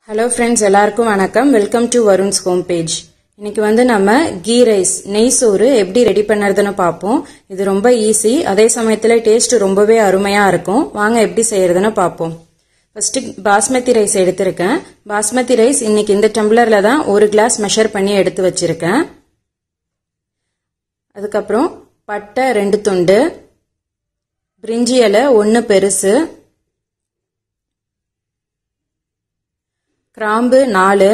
hello friends எல்லாருக்கும் வணக்கம் welcome to Varun's home page இன்னைக்கு வந்து நம்ம கீ ரைஸ் நெய் சோறு எப்படி ரெடி பண்ணுறதுன்னு பார்ப்போம் இது ரொம்ப ஈஸி அதே சமயத்தில் டேஸ்ட் ரொம்பவே அருமையாக இருக்கும் வாங்க எப்படி செய்யறதுன்னு பார்ப்போம் ஃபர்ஸ்ட் பாஸ்மதி ரைஸ் எடுத்திருக்கேன் பாஸ்மதி ரைஸ் இன்னைக்கு இந்த டம்ளரில் தான் ஒரு கிளாஸ் மெஷர் பண்ணி எடுத்து வச்சிருக்கேன் அதுக்கப்புறம் பட்டை ரெண்டு துண்டு பிரிஞ்சி இலை ஒன்று பெருசு கிராம்பு நாலு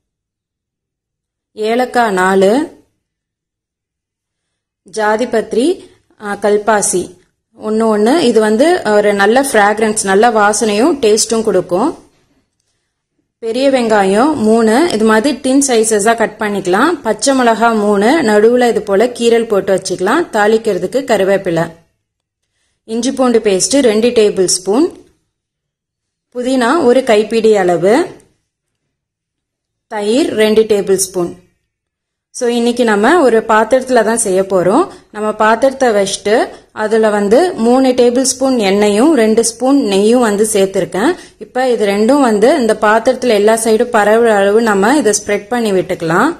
ஏலக்காய் நாலு ஜாதிபத்ரி கல்பாசி ஒன்று ஒன்று இது வந்து ஒரு நல்ல ஃப்ராக்ரன்ஸ் நல்ல வாசனையும் டேஸ்ட்டும் கொடுக்கும் பெரிய வெங்காயம் மூணு இது மாதிரி டின் சைஸஸாக கட் பண்ணிக்கலாம் பச்சை மிளகா மூணு நடுவில் இது போல் கீரல் போட்டு வச்சுக்கலாம் தாளிக்கிறதுக்கு கருவேப்பிலை இஞ்சி பூண்டு பேஸ்ட்டு ரெண்டு டேபிள் ஸ்பூன் புதினா ஒரு கைப்பிடி அளவு தயிர் ரெண்டு டேபிள் ஸ்பூன் ஸோ இன்னைக்கு நம்ம ஒரு பாத்திரத்தில் தான் செய்ய போகிறோம் நம்ம பாத்திரத்தை வச்சுட்டு அதில் வந்து மூணு டேபிள் ஸ்பூன் எண்ணெயும் ரெண்டு ஸ்பூன் நெய்யும் வந்து சேர்த்துருக்கேன் இப்போ இது ரெண்டும் வந்து இந்த பாத்திரத்தில் எல்லா சைடும் பரவுற அளவு நம்ம இதை ஸ்ப்ரெட் பண்ணி விட்டுக்கலாம்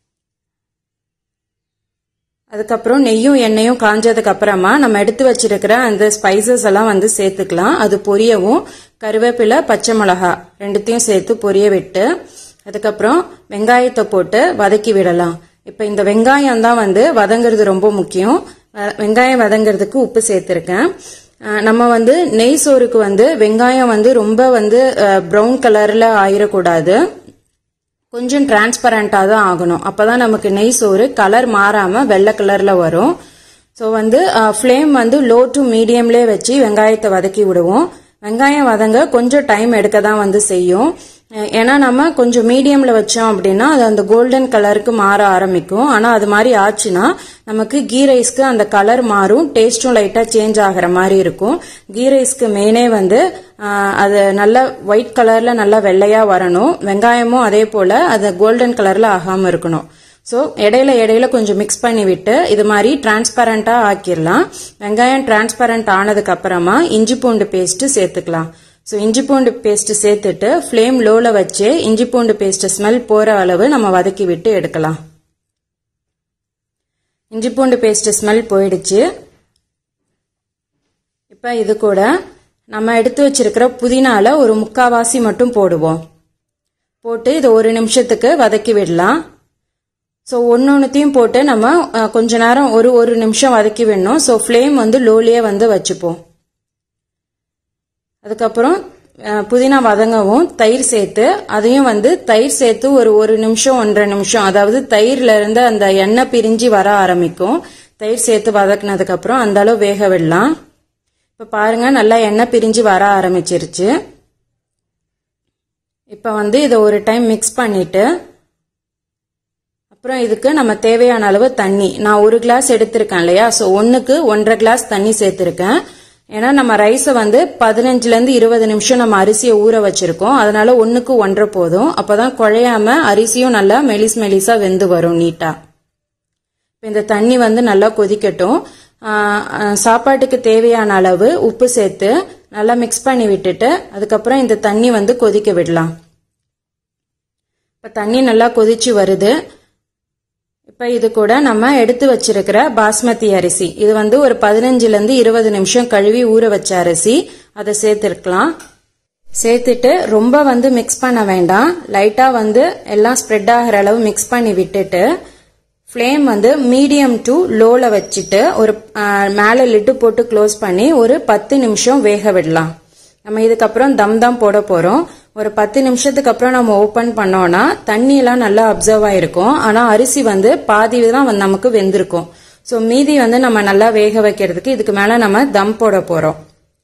அதுக்கப்புறம் நெய்யும் எண்ணெயும் காஞ்சதுக்கு அப்புறமா நம்ம எடுத்து வச்சிருக்கிற அந்த ஸ்பைசஸ் எல்லாம் வந்து சேர்த்துக்கலாம் அது பொரியவும் கருவேப்பிலை பச்சை மிளகா ரெண்டுத்தையும் சேர்த்து பொரிய விட்டு அதுக்கப்புறம் வெங்காயத்தை போட்டு வதக்கி விடலாம் இப்போ இந்த வெங்காயம் தான் வந்து வதங்கிறது ரொம்ப முக்கியம் வெங்காயம் வதங்கிறதுக்கு உப்பு சேர்த்துருக்கேன் நம்ம வந்து நெய் சோறுக்கு வந்து வெங்காயம் வந்து ரொம்ப வந்து ப்ரௌன் கலரில் ஆயிடக்கூடாது கொஞ்சம் டிரான்ஸ்பரண்டாக தான் ஆகணும் அப்போ தான் நமக்கு நெய் சோறு கலர் மாறாமல் வெள்ளை கலரில் வரும் ஸோ வந்து ஃப்ளேம் வந்து லோ டு மீடியம்லேயே வச்சு வெங்காயத்தை வதக்கி விடுவோம் வெங்காயம் வதங்க கொஞ்சம் டைம் எடுக்க தான் வந்து செய்யும் ஏன்னா நம்ம கொஞ்சம் மீடியம்ல வச்சோம் அப்படின்னா அது அந்த கோல்டன் கலருக்கு மாற ஆரம்பிக்கும் ஆனா அது மாதிரி ஆச்சுன்னா நமக்கு கீ ரைஸ்க்கு அந்த கலர் மாறும் டேஸ்டும் லைட்டா சேஞ்ச் ஆகிற மாதிரி இருக்கும் கீ ரைஸ்க்கு மெயினே வந்து அது நல்ல ஒயிட் கலர்ல நல்லா வெள்ளையா வரணும் வெங்காயமும் அதே போல அது கோல்டன் கலர்ல ஆகாம இருக்கணும் ஸோ இடையில இடையில கொஞ்சம் மிக்ஸ் பண்ணி விட்டு இது மாதிரி டிரான்ஸ்பரண்டா ஆக்கிடலாம் வெங்காயம் டிரான்ஸ்பரண்ட் ஆனதுக்கு அப்புறமா இஞ்சி பூண்டு பேஸ்ட் சேர்த்துக்கலாம் ஸோ இஞ்சி பூண்டு பேஸ்ட் சேர்த்துட்டு ஃப்ளேம் லோல வச்சு இஞ்சி பூண்டு பேஸ்ட் ஸ்மெல் போற அளவு நம்ம வதக்கி விட்டு எடுக்கலாம் இஞ்சி பூண்டு பேஸ்ட் ஸ்மெல் போயிடுச்சு இப்போ இது கூட நம்ம எடுத்து வச்சிருக்கிற புதினால ஒரு முக்காவாசி மட்டும் போடுவோம் போட்டு இது ஒரு நிமிஷத்துக்கு வதக்கி விடலாம் ஸோ ஒன்று ஒன்றுத்தையும் போட்டு நம்ம கொஞ்ச நேரம் ஒரு ஒரு நிமிஷம் வதக்கி விடணும் ஸோ ஃப்ளேம் வந்து லோலியே வந்து வச்சுப்போம் அதுக்கப்புறம் புதினா வதங்கவும் தயிர் சேர்த்து அதையும் வந்து தயிர் சேர்த்து ஒரு ஒரு நிமிஷம் ஒன்றரை நிமிஷம் அதாவது தயிர்ல இருந்து அந்த எண்ணெய் பிரிஞ்சு வர ஆரம்பிக்கும் தயிர் சேர்த்து வதக்குனதுக்கு அப்புறம் அந்த அளவு வேக விடலாம் இப்ப பாருங்க நல்லா எண்ணெய் பிரிஞ்சு வர ஆரம்பிச்சிருச்சு இப்ப வந்து இதை ஒரு டைம் மிக்ஸ் பண்ணிட்டு அப்புறம் இதுக்கு நம்ம தேவையான அளவு தண்ணி நான் ஒரு கிளாஸ் எடுத்திருக்கேன் இல்லையா ஸோ ஒன்றுக்கு ஒன்றரை கிளாஸ் தண்ணி சேர்த்துருக்கேன் ஏன்னா நம்ம ரைஸை வந்து பதினஞ்சுலேருந்து இருபது நிமிஷம் நம்ம அரிசியை ஊற வச்சிருக்கோம் அதனால ஒன்றுக்கு ஒன்றரை போதும் அப்போதான் குழையாம அரிசியும் நல்லா மெலிஸ் மெலிஸா வெந்து வரும் நீட்டா இப்போ இந்த தண்ணி வந்து நல்லா கொதிக்கட்டும் சாப்பாட்டுக்கு தேவையான அளவு உப்பு சேர்த்து நல்லா மிக்ஸ் பண்ணி விட்டுட்டு அதுக்கப்புறம் இந்த தண்ணி வந்து கொதிக்க விடலாம் இப்போ தண்ணி நல்லா கொதிச்சு வருது இப்போ இது கூட நம்ம எடுத்து வச்சிருக்கிற பாஸ்மதி அரிசி இது வந்து ஒரு பதினஞ்சுலேருந்து இருபது நிமிஷம் கழுவி ஊற வச்ச அரிசி அதை சேர்த்துருக்கலாம் சேர்த்துட்டு ரொம்ப வந்து மிக்ஸ் பண்ண வேண்டாம் லைட்டாக வந்து எல்லாம் ஸ்ப்ரெட் ஆகிற அளவு மிக்ஸ் பண்ணி விட்டுட்டு ஃப்ளேம் வந்து மீடியம் டு லோவில் வச்சுட்டு ஒரு மேலே லிட்டு போட்டு க்ளோஸ் பண்ணி ஒரு பத்து நிமிஷம் வேக விடலாம் நம்ம இதுக்கப்புறம் தம் தான் போட போகிறோம் ஒரு பத்து நிமிஷத்துக்கு அப்புறம் நம்ம ஓப்பன் பண்ணோம்னா தண்ணி எல்லாம் நல்லா அப்சர்வ் ஆயிருக்கும் ஆனால் அரிசி வந்து பாதி தான் வந்து நமக்கு வெந்திருக்கும் ஸோ மீதி வந்து நம்ம நல்லா வேக வைக்கிறதுக்கு இதுக்கு மேலே நம்ம தம் போட போகிறோம்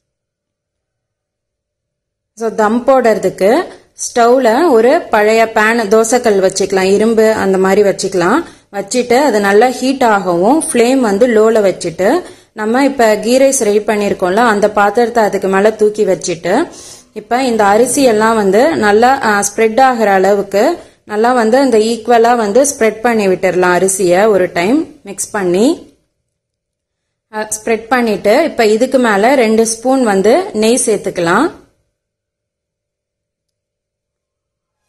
ஸோ தம் போடுறதுக்கு ஸ்டவ்ல ஒரு பழைய பேன் தோசைக்கல் வச்சுக்கலாம் இரும்பு அந்த மாதிரி வச்சுக்கலாம் வச்சுட்டு அது நல்லா ஹீட் ஆகவும் ஃப்ளேம் வந்து லோல வச்சுட்டு நம்ம இப்போ கீ ரைஸ் ரெடி பண்ணியிருக்கோம்ல அந்த பாத்திரத்தை அதுக்கு மேலே தூக்கி வச்சுட்டு இப்போ இந்த அரிசி எல்லாம் வந்து நல்லா ஸ்ப்ரெட் ஆகிற அளவுக்கு நல்லா வந்து அந்த ஈக்குவலாக வந்து ஸ்ப்ரெட் பண்ணி விட்டுடலாம் அரிசியை ஒரு டைம் மிக்ஸ் பண்ணி ஸ்ப்ரெட் பண்ணிட்டு இப்போ இதுக்கு மேலே ரெண்டு ஸ்பூன் வந்து நெய் சேர்த்துக்கலாம்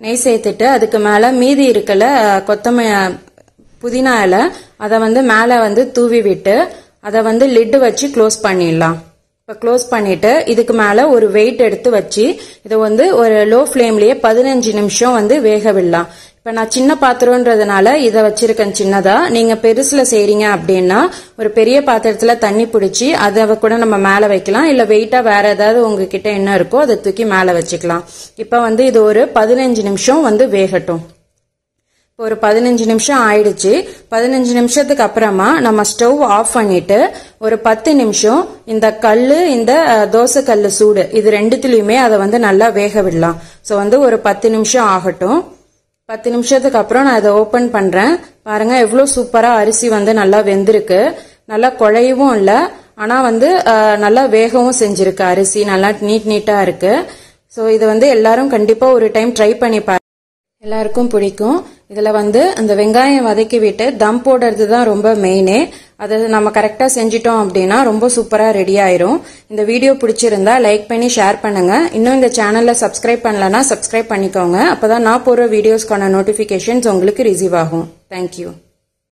நெய் சேர்த்துட்டு அதுக்கு மேலே மீதி இருக்கல கொத்தமல்லி புதினா இலை அதை வந்து மேலே வந்து தூவி விட்டு அதை வந்து லிட்டு வச்சு க்ளோஸ் பண்ணிடலாம் இப்போ க்ளோஸ் பண்ணிட்டு இதுக்கு மேலே ஒரு வெயிட் எடுத்து வச்சு இதை வந்து ஒரு லோ ஃப்ளேம்லயே பதினஞ்சு நிமிஷம் வந்து வேக விடலாம் இப்போ நான் சின்ன பாத்திரம்ன்றதுனால இதை வச்சிருக்கேன் சின்னதா நீங்க பெருசுல செய்றீங்க அப்படின்னா ஒரு பெரிய பாத்திரத்துல தண்ணி பிடிச்சி அதை கூட நம்ம மேலே வைக்கலாம் இல்ல வெயிட்டா வேற ஏதாவது உங்ககிட்ட என்ன இருக்கோ அதை தூக்கி மேலே வச்சுக்கலாம் இப்போ வந்து இது ஒரு பதினஞ்சு நிமிஷம் வந்து வேகட்டும் இப்போ ஒரு பதினஞ்சு நிமிஷம் ஆயிடுச்சு பதினஞ்சு நிமிஷத்துக்கு அப்புறமா நம்ம ஸ்டவ் ஆஃப் பண்ணிட்டு ஒரு பத்து நிமிஷம் இந்த கல் இந்த தோசை கல் சூடு இது ரெண்டுத்துலயுமே அதை வந்து நல்லா வேக விடலாம் ஸோ வந்து ஒரு பத்து நிமிஷம் ஆகட்டும் பத்து நிமிஷத்துக்கு அப்புறம் நான் இதை ஓப்பன் பண்றேன் பாருங்க எவ்வளோ சூப்பரா அரிசி வந்து நல்லா வெந்திருக்கு நல்லா குழையவும் இல்லை ஆனா வந்து நல்லா வேகவும் செஞ்சிருக்கு அரிசி நல்லா நீட் நீட்டா இருக்கு ஸோ இது வந்து எல்லாரும் கண்டிப்பா ஒரு டைம் ட்ரை பண்ணி பாருங்க எல்லாருக்கும் பிடிக்கும் இதில் வந்து அந்த வெங்காயம் வதக்கி விட்டு தம் போடுறது தான் ரொம்ப மெயினே அதை நம்ம கரெக்டாக செஞ்சிட்டோம் அப்படின்னா ரொம்ப சூப்பராக ரெடி ஆயிரும் இந்த வீடியோ பிடிச்சிருந்தா லைக் பண்ணி ஷேர் பண்ணுங்க இன்னும் இந்த சேனலில் சப்ஸ்கிரைப் பண்ணலன்னா சப்ஸ்கிரைப் பண்ணிக்கோங்க அப்போ தான் நான் போடுற வீடியோஸ்க்கான நோட்டிஃபிகேஷன்ஸ் உங்களுக்கு ரிசீவ் ஆகும் தேங்க்யூ